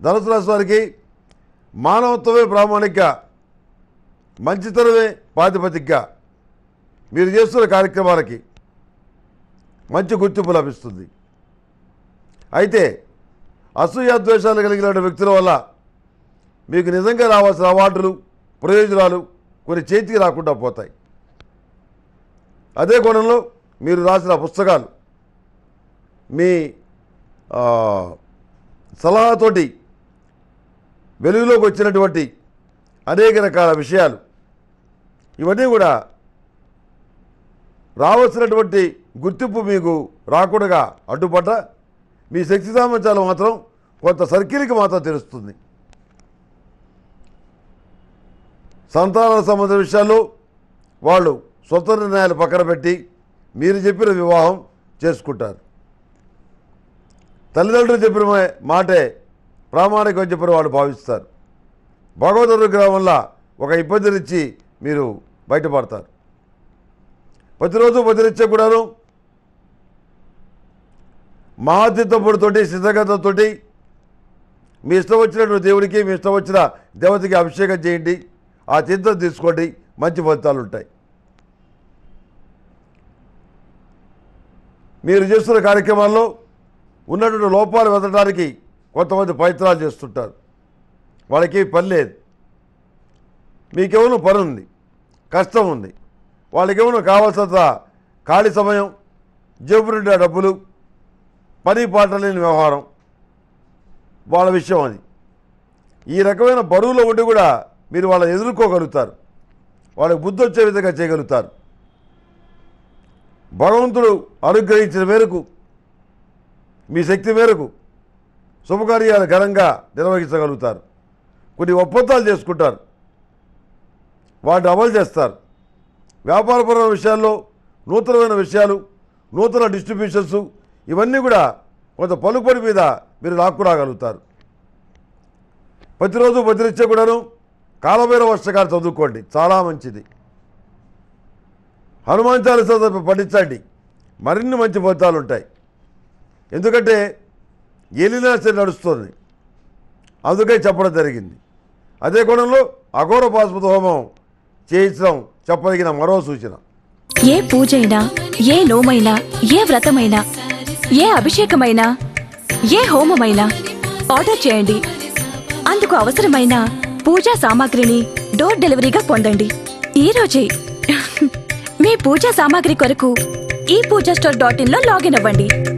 ధనుసు రాశి వారికి మానవత్వమే ప్రామాణిక మంచితనమే ప్రాతిపదికగా మీరు చేస్తున్న కార్యక్రమాలకి మంచి గుర్తింపు లభిస్తుంది అయితే అసూయ ద్వేషాలు కలిగిన వ్యక్తుల వల్ల మీకు నిజంగా రావాల్సిన అవార్డులు ప్రయోజనాలు కొన్ని చేతికి రాకుండా పోతాయి అదే కోణంలో మీరు రాసిన పుస్తకాలు మీ ఆ, సలహాతోటి వెలుగులోకి వచ్చినటువంటి అనేక రకాల విషయాలు ఇవన్నీ కూడా రావాల్సినటువంటి గుర్తింపు మీకు రాకుండా అడ్డుపడ్డ మీ శక్తి సామర్థ్యాలు మాత్రం కొంత సర్కిల్కి మాత్రం తెలుస్తుంది సంతాన సంబంధ విషయాల్లో వాళ్ళు స్వతంత్ర నిర్ణయాలు పక్కన పెట్టి మీరు చెప్పిన వివాహం చేసుకుంటారు తల్లిదండ్రులు చెప్పిన మా- మాటే ప్రామాణికం చెప్పిన వాళ్ళు భావిస్తారు భగవద్ అనుగ్రహం వల్ల ఒక ఇబ్బందినిచ్చి మీరు బయటపడతారు ప్రతిరోజు ప్రతినిత్యం కూడాను మహాతీర్థపుడితోటి సిద్ధగతంతోటి మీ ఇష్టం వచ్చినటువంటి దేవుడికి మీ ఇష్టం వచ్చిన దేవతకి అభిషేకం చేయండి ఆ తీర్థం తీసుకోండి మంచి ఫలితాలు ఉంటాయి మీరు చేస్తున్న కార్యక్రమాల్లో ఉన్నటువంటి లోపాలు వెతకడానికి కొంతమంది ప్రయత్నాలు చేస్తుంటారు వాళ్ళకి పని లేదు మీకేమైనా పని ఉంది కష్టం ఉంది వాళ్ళకేమైనా కావాల్సినంత ఖాళీ సమయం జేబు నిండా డబ్బులు పని పాట లేని వ్యవహారం వాళ్ళ విషయం అది ఈ రకమైన బరువులో ఉండి కూడా మీరు వాళ్ళని ఎదుర్కోగలుగుతారు వాళ్ళకి బుద్ధి వచ్చే విధంగా చేయగలుగుతారు భగవంతుడు అనుగ్రహించిన మేరకు మీ శక్తి మేరకు శుభకార్యాలు ఘనంగా నిర్వహించగలుగుతారు కొన్ని ఒప్పందాలు చేసుకుంటారు వాటిని అమలు చేస్తారు వ్యాపారపరమైన విషయాల్లో నూతనమైన విషయాలు నూతన డిస్ట్రిబ్యూషన్స్ ఇవన్నీ కూడా కొంత పలుకుబడి మీద మీరు లాక్కురాగలుగుతారు ప్రతిరోజు ప్రతినిత్యం కూడాను కాలభైరవ వర్షకాలు చదువుకోండి చాలా మంచిది హనుమాన్ చాలీసా పఠించండి మరిన్ని మంచి ఫలితాలు ఉంటాయి ఎందుకంటే ఎలినాశ నడుస్తుంది అందుకే చెప్పడం జరిగింది అదే కోణంలో అఘోర పాశుపత హోమం చేయించడం చెప్పదగిన మరో సూచన ఏ పూజైనా ఏ నోమైనా ఏ వ్రతమైనా ఏ అభిషేకమైనా ఏ హోమమైనా ఆర్డర్ చేయండి అందుకు అవసరమైన పూజా సామాగ్రిని డోర్ డెలివరీగా పొందండి ఈ రోజే మీ పూజా సామాగ్రి కొరకు ఈ పూజా స్టోర్ డాట్ ఇన్ లో లాగిన్ అవ్వండి